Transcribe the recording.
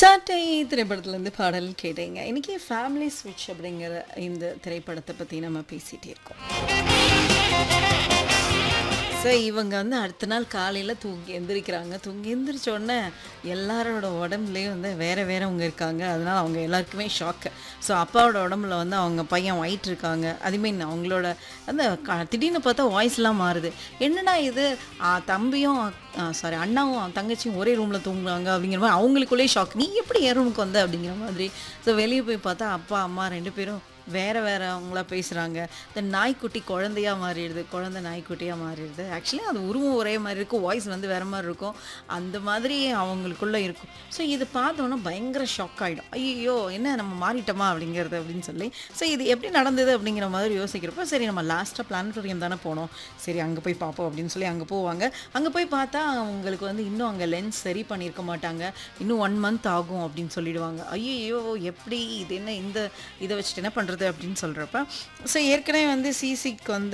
சாட்டை திரைப்படத்துலேருந்து பாடல் கேட்டீங்க இன்னைக்கு ஃபேமிலி ஸ்விட்ச் அப்படிங்கிற இந்த திரைப்படத்தை பற்றி நம்ம பேசிகிட்டே இருக்கோம் ஸோ இவங்க வந்து அடுத்த நாள் காலையில் தூங்கி எந்திரிக்கிறாங்க தூங்கி எந்திரிச்ச உடனே எல்லாரோட உடம்புலேயும் வந்து வேறு வேறவங்க இருக்காங்க அதனால் அவங்க எல்லாருக்குமே ஷாக்கு ஸோ அப்பாவோட உடம்புல வந்து அவங்க பையன் ஒயிட் இருக்காங்க அதுமாரி அவங்களோட அந்த க திடீர்னு பார்த்தா வாய்ஸ்லாம் மாறுது என்னடா இது ஆ, தம்பியும் சாரி அண்ணாவும் தங்கச்சியும் ஒரே ரூமில் தூங்குறாங்க அப்படிங்கிற மாதிரி அவங்களுக்குள்ளேயே ஷாக் நீ எப்படி என் ரூமுக்கு வந்த அப்படிங்கிற மாதிரி ஸோ வெளியே போய் பார்த்தா அப்பா அம்மா ரெண்டு பேரும் வேற வேற அவங்களா பேசுகிறாங்க இந்த நாய்க்குட்டி குழந்தையா மாறிடுது குழந்தை நாய்க்குட்டியாக மாறிடுது ஆக்சுவலி அது உருவம் ஒரே மாதிரி இருக்கும் வாய்ஸ் வந்து வேற மாதிரி இருக்கும் அந்த மாதிரி அவங்களுக்குள்ளே இருக்கும் ஸோ இது பார்த்தோன்னா பயங்கர ஷாக் ஆகிடும் ஐயோ என்ன நம்ம மாறிட்டோமா அப்படிங்கிறது அப்படின்னு சொல்லி ஸோ இது எப்படி நடந்தது அப்படிங்கிற மாதிரி யோசிக்கிறப்போ சரி நம்ம லாஸ்ட்டாக பிளானட்டோரியம் தானே போனோம் சரி அங்கே போய் பார்ப்போம் அப்படின்னு சொல்லி அங்கே போவாங்க அங்கே போய் பார்த்தா அவங்களுக்கு வந்து இன்னும் அங்கே லென்ஸ் சரி பண்ணியிருக்க மாட்டாங்க இன்னும் ஒன் மந்த் ஆகும் அப்படின்னு சொல்லிடுவாங்க ஐயோ எப்படி இது என்ன இந்த இதை வச்சுட்டு என்ன பண்ணுறது அப்படின்னு சொல்கிறப்ப ஸோ ஏற்கனவே வந்து சிசிக்கு வந்து